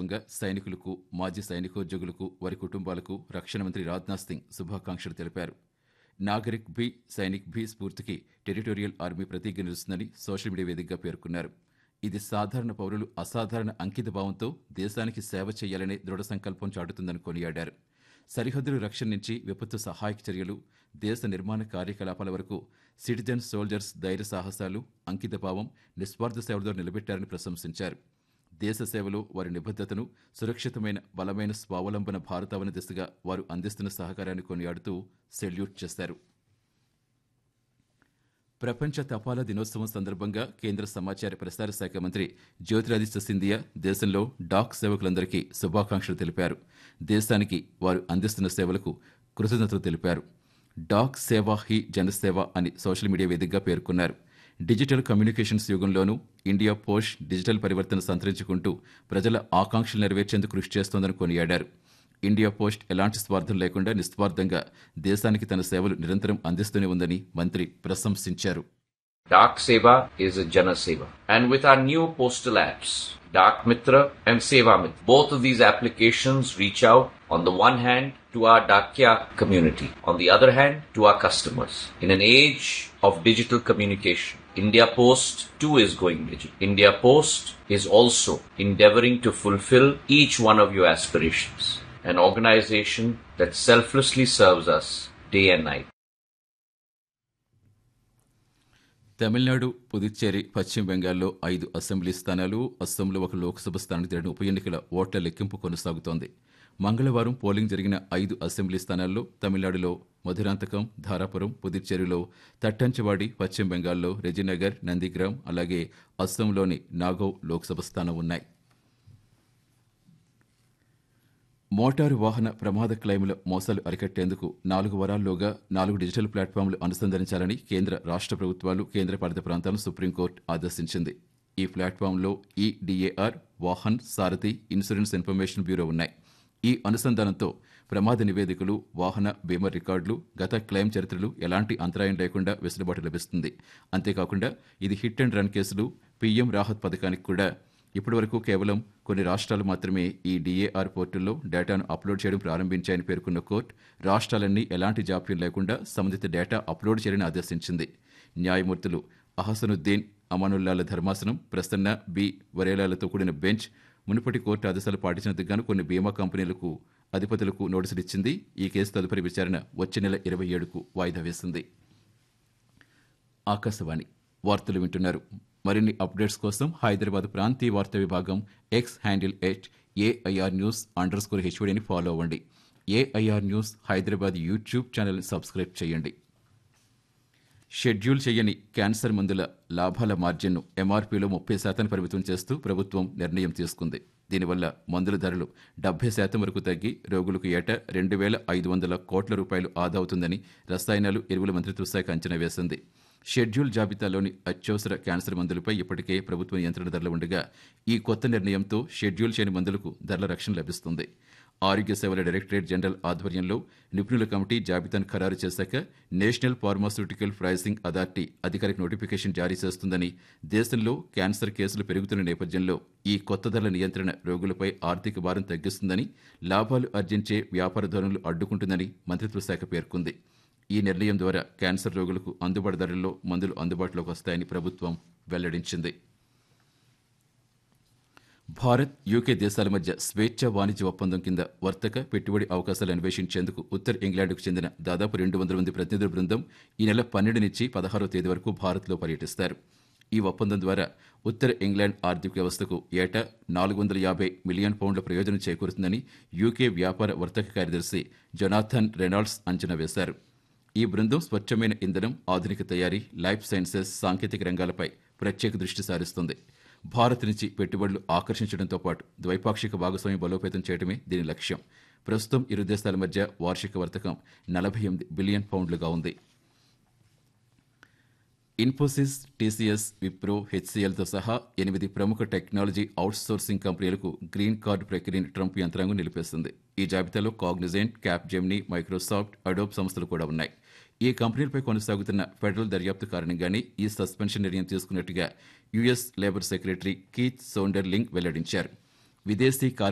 సందర్భంగా సైనికులకు మాజీ సైనికోద్యోగులకు వారి కుటుంబాలకు రక్షణ మంత్రి రాజ్నాథ్ సింగ్ శుభాకాంక్షలు తెలిపారు నాగరిక్ భీ సైనిక్ భీ స్ఫూర్తికి టెరిటోరియల్ ఆర్మీ ప్రతిజ్ఞ నిలుస్తుందని సోషల్ మీడియా వేదికగా పేర్కొన్నారు ఇది సాధారణ పౌరులు అసాధారణ అంకిత భావంతో దేశానికి సేవ చేయాలనే దృఢ సంకల్పం చాటుతుందని కొనియాడారు సరిహద్దుల రక్షణ నుంచి విపత్తు సహాయక చర్యలు దేశ నిర్మాణ కార్యకలాపాల వరకు సిటిజన్ సోల్జర్స్ ధైర్య సాహసాలు అంకితభావం నిస్వార్థ సేవలతో నిలబెట్టారని ప్రశంసించారు దేశ సేవలో వారి నిబద్ధతను సురక్షితమైన బలమైన స్వావలంబన భారతావని దిశగా వారు అందిస్తున్న సహకారాన్ని కొనియాడుతూ సెల్యూట్ చేశారు ప్రపంచ తపాలా దినోత్సవం సందర్భంగా కేంద్ర సమాచార ప్రసార శాఖ మంత్రి జ్యోతిరాదిత్య సింధియా దేశంలో డాక్ సేవకులందరికీ శుభాకాంక్షలు తెలిపారు దేశానికి వారు అందిస్తున్న సేవలకు కృతజ్ఞతలు తెలిపారు డాక్ సేవా హీ జనసేవ అని సోషల్ మీడియా వేదికగా పేర్కొన్నారు డిజిటల్ కమ్యూనికేషన్స్ యుగంలోనూ ఇండియా పోస్ట్ డిజిటల్ పరివర్తన సంతరించుకుంటూ ప్రజల ఆకాంక్షలు నెరవేర్చేందుకు కృషి చేస్తోందని కొనియాడారు ఇండియా పోస్ట్ ఎలాంటి స్వార్థం లేకుండా నిస్వార్థంగా దేశానికి తన సేవలు నిరంతరం అందిస్తూనే ఉందని మంత్రి ప్రశంసించారు Dak Seva is a Jana Seva. And with our new postal apps, Dak Mitra and Seva Mitra, both of these applications reach out on the one hand to our Dakya community, on the other hand to our customers. In an age of digital communication, India Post too is going digital. India Post is also endeavoring to fulfill each one of your aspirations. An organization that selflessly serves us day and night. Tamil Nadu Puducherry పశ్చిమ బెంగాల్లో ఐదు assembly స్థానాలు అస్సాంలో ఒక లోక్సభ స్థానానికి జరిగిన ఉప ఎన్నికల ఓట్ల లెక్కింపు కొనసాగుతోంది మంగళవారం పోలింగ్ జరిగిన ఐదు అసెంబ్లీ స్థానాల్లో తమిళనాడులో మధురాంతకం ధారాపురం పుదుచ్చేరిలో తట్టంచవాడి పశ్చిమ బెంగాల్లో రెజినగర్ నందిగ్రామ్ అలాగే అస్సాంలోని నాగౌ లోక్సభ స్థానం ఉన్నాయి మోటారు వాహన ప్రమాద క్లెయిముల మోసాలు అరికట్టేందుకు నాలుగు వారాల్లోగా నాలుగు డిజిటల్ ప్లాట్ఫామ్లు అనుసంధానించాలని కేంద్ర రాష్ట్ర ప్రభుత్వాలు కేంద్రపాలిత ప్రాంతాలను సుప్రీంకోర్టు ఆదేశించింది ఈ ప్లాట్ఫామ్లో EDAR Vahan Sarathi insurance information bureau ఉన్నాయి ఈ అనుసంధానంతో ప్రమాద నివేదికలు వాహన బీమా రికార్డులు గత క్లెయిమ్ చరిత్రలు ఎలాంటి అంతరాయం లేకుండా వెసులుబాటు లభిస్తుంది అంతేకాకుండా ఇది హిట్ అండ్ రన్ కేసులు పీఎం రాహత్ పథకానికి కూడా ఇప్పటివరకు కేవలం కొన్ని రాష్ట్రాలు మాత్రమే ఈ డీఏఆర్ పోర్టల్లో డేటాను అప్లోడ్ చేయడం ప్రారంభించాయని పేర్కొన్న కోర్టు రాష్ట్రాలన్నీ ఎలాంటి జాప్యం లేకుండా సంబంధిత డేటా అప్లోడ్ చేయాలని ఆదేశించింది న్యాయమూర్తులు అహసనుద్దీన్ అమానుల్లాల ధర్మాసనం ప్రసన్న బి వరేలాలతో కూడిన బెంచ్ మునుపటి కోర్టు ఆదేశాలు పాటించినందుకు గాను కొన్ని బీమా కంపెనీలకు అధిపతులకు నోటీసులు ఇచ్చింది ఈ కేసు తదుపరి విచారణ వచ్చే నెల ఇరవై ఏడుకు వాయిదా వేసింది ఆకాశవాణి వార్తలు వింటున్నారు మరిన్ని అప్డేట్స్ కోసం హైదరాబాద్ ప్రాంతీయ వార్తా విభాగం X handle at AIR news underscore హెచ్ఓడిని ఫాలో అవ్వండి AIR news Hyderabad YouTube channel subscribe చేయండి షెడ్యూల్ చేయని క్యాన్సర్ మందుల లాభాల మార్జిన్ను ఎంఆర్పీలో ముప్పై శాతం పరిమితం చేస్తూ ప్రభుత్వం నిర్ణయం తీసుకుంది దీనివల్ల మందుల ధరలు డెబ్బై శాతం వరకు తగ్గి రోగులకు ఏటా రెండు వేల ఐదు వందల కోట్ల రూపాయలు ఆదా అవుతుందని రసాయనాలు ఎరువుల మంత్రిత్వ శాఖ అంచనా వేసింది షెడ్యూల్ జాబితాలోని అత్యవసర క్యాన్సర్ మందులపై ఇప్పటికే ప్రభుత్వ నియంత్రణ ధరలు ఉండగా ఈ కొత్త నిర్ణయంతో షెడ్యూల్ చేయని మందులకు ధరల రక్షణ లభిస్తుంది ఆరోగ్య సేవల డైరెక్టరేట్ జనరల్ ఆధ్వర్యంలో నిపుణుల కమిటీ జాబితాను ఖరారు చేశాక నేషనల్ ఫార్మాస్యూటికల్ ప్రైసింగ్ అథారిటీ అధికారిక నోటిఫికేషన్ జారీ చేస్తుందని దేశంలో క్యాన్సర్ కేసులు పెరుగుతున్న నేపథ్యంలో ఈ కొత్త ధరల నియంత్రణ రోగులపై ఆర్థిక భారం తగ్గిస్తుందని లాభాలు ఆర్జించే వ్యాపార ధోరణులు అడ్డుకుంటుందని మంత్రిత్వ శాఖ పేర్కొంది ఈ నిర్ణయం ద్వారా క్యాన్సర్ రోగులకు అందుబాటు ధరల్లో మందులు అందుబాటులోకి వస్తాయని ప్రభుత్వం వెల్లడించింది భారత్ యూకే దేశాల మధ్య స్వేచ్ఛ వాణిజ్య ఒప్పందం కింద వర్తక పెట్టుబడి అవకాశాలు అన్వేషించేందుకు ఉత్తర ఇంగ్లాండ్కు చెందిన దాదాపు రెండు వందల మంది ప్రతినిధుల బృందం ఈ నెల పన్నెండు నుంచి పదహారో తేదీ వరకు భారత్లో పర్యటిస్తారు ఈ ఒప్పందం ద్వారా ఉత్తర ఇంగ్లాండ్ ఆర్థిక వ్యవస్థకు ఏటా నాలుగు వందల యాభై మిలియన్ పౌండ్ల ప్రయోజనం చేకూరుతుందని యూకే వ్యాపార వర్తక కార్యదర్శి జొనాథన్ రెనాల్డ్స్ అంచనా వేశారు ఈ బృందం స్వచ్ఛమైన ఇంధనం ఆధునిక తయారీ లైఫ్ సైన్సెస్ సాంకేతిక రంగాలపై ప్రత్యేక దృష్టి సారిస్తుంది భారత్ నుంచి పెట్టుబడులు ఆకర్షించడంతో పాటు ద్వైపాక్షిక భాగస్వామ్యం బలోపేతం చేయడమే దీని లక్ష్యం ప్రస్తుతం ఇరు దేశాల మధ్య వార్షిక వర్తకం నలభై ఎనిమిది బిలియన్ పౌండ్లుగా ఉంది ఇన్ఫోసిస్ టీసీఎస్ విప్రో హెచ్సిఎల్తో సహా ఎనిమిది ప్రముఖ టెక్నాలజీ అవుట్సోర్సింగ్ కంపెనీలకు గ్రీన్ కార్డు ప్రక్రియను ట్రంప్ యంత్రాంగం నిలిపేస్తుంది ఈ జాబితాలో Cognizant Capgemini Microsoft Adobe సంస్థలు కూడా ఉన్నాయి ఈ కంపెనీలపై కొనసాగుతున్న ఫెడరల్ దర్యాప్తు కారణంగానే ఈ సస్పెన్షన్ నిర్ణయం తీసుకున్నట్టుగా US labour secretary Keith Sonderling వెల్లడించారు విదేశీ